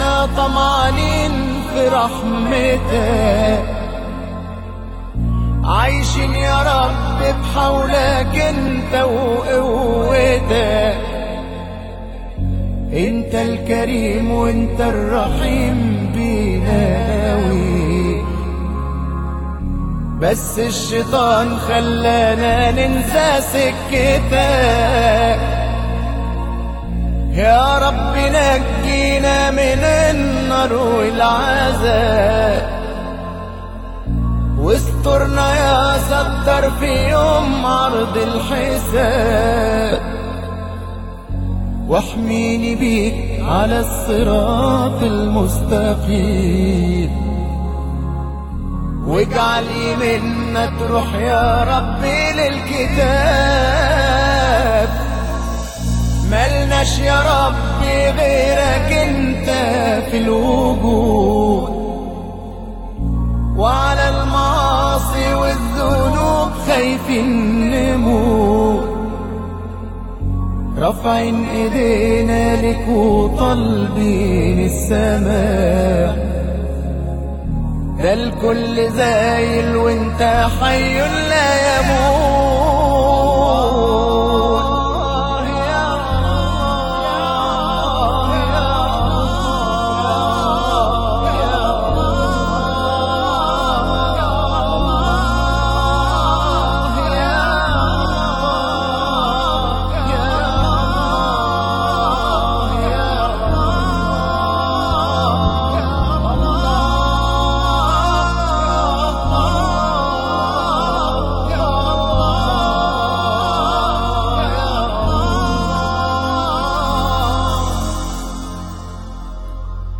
احنا طمعانين في رحمتك عايشين يا رب بحولك انت وقوتك انت الكريم وانت الرحيم بينا قوي بس الشيطان خلانا ننسى سكتك يا رب نجينا من النار والعذاب واسترنا يا ستر في يوم عرض الحساب واحميني بيك على الصراط المستقيم واجعل يمنا تروح يا ربي للكتاب ملناش يا ربي غيرك انت في الوجود وعلى المعاصي والذنوب خايفين نموت رافعين ايدينا لك وطالبين السماء ده الكل زايل وانت حي لا يموت